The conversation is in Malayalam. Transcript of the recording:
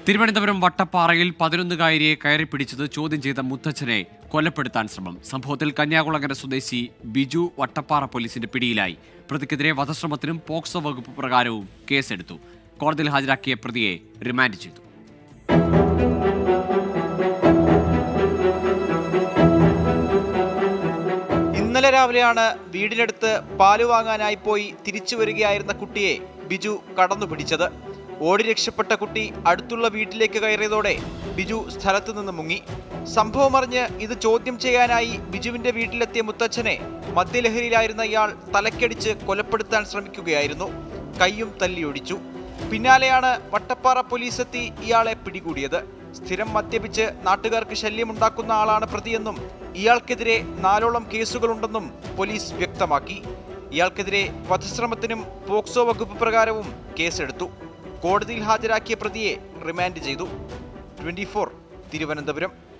തിരുവനന്തപുരം വട്ടപ്പാറയിൽ പതിനൊന്നുകാരിയെ കയറി പിടിച്ചത് ചോദ്യം ചെയ്ത മുത്തച്ഛനെ കൊലപ്പെടുത്താൻ ശ്രമം സംഭവത്തിൽ കന്യാകുളങ്ങര സ്വദേശി ബിജു വട്ടപ്പാറ പോലീസിന്റെ പിടിയിലായി പ്രതിക്കെതിരെ വധശ്രമത്തിനും പോക്സോ വകുപ്പ് പ്രകാരവും കേസെടുത്തു കോടതിയിൽ ഹാജരാക്കിയ പ്രതിയെ റിമാൻഡ് ചെയ്തു ഇന്നലെ രാവിലെയാണ് വീടിനടുത്ത് പാല് വാങ്ങാനായി പോയി തിരിച്ചു വരികയായിരുന്ന കുട്ടിയെ ബിജു കടന്നു പിടിച്ചത് ഓടി രക്ഷപ്പെട്ട കുട്ടി അടുത്തുള്ള വീട്ടിലേക്ക് കയറിയതോടെ ബിജു സ്ഥലത്ത് നിന്ന് മുങ്ങി സംഭവമറിഞ്ഞ് ഇത് ചോദ്യം ചെയ്യാനായി ബിജുവിന്റെ വീട്ടിലെത്തിയ മുത്തച്ഛനെ മദ്യലഹരിയിലായിരുന്ന ഇയാൾ തലക്കടിച്ച് കൊലപ്പെടുത്താൻ ശ്രമിക്കുകയായിരുന്നു കൈയും തല്ലിയൊടിച്ചു പിന്നാലെയാണ് വട്ടപ്പാറ പോലീസ് എത്തി ഇയാളെ പിടികൂടിയത് സ്ഥിരം മദ്യപിച്ച് നാട്ടുകാർക്ക് ശല്യമുണ്ടാക്കുന്ന ആളാണ് പ്രതിയെന്നും ഇയാൾക്കെതിരെ നാലോളം കേസുകളുണ്ടെന്നും പോലീസ് വ്യക്തമാക്കി ഇയാൾക്കെതിരെ വധശ്രമത്തിനും പോക്സോ വകുപ്പ് പ്രകാരവും കേസെടുത്തു കോടതിയിൽ ഹാജരാക്കിയ പ്രതിയെ റിമാൻഡ് ചെയ്തു ട്വന്റി തിരുവനന്തപുരം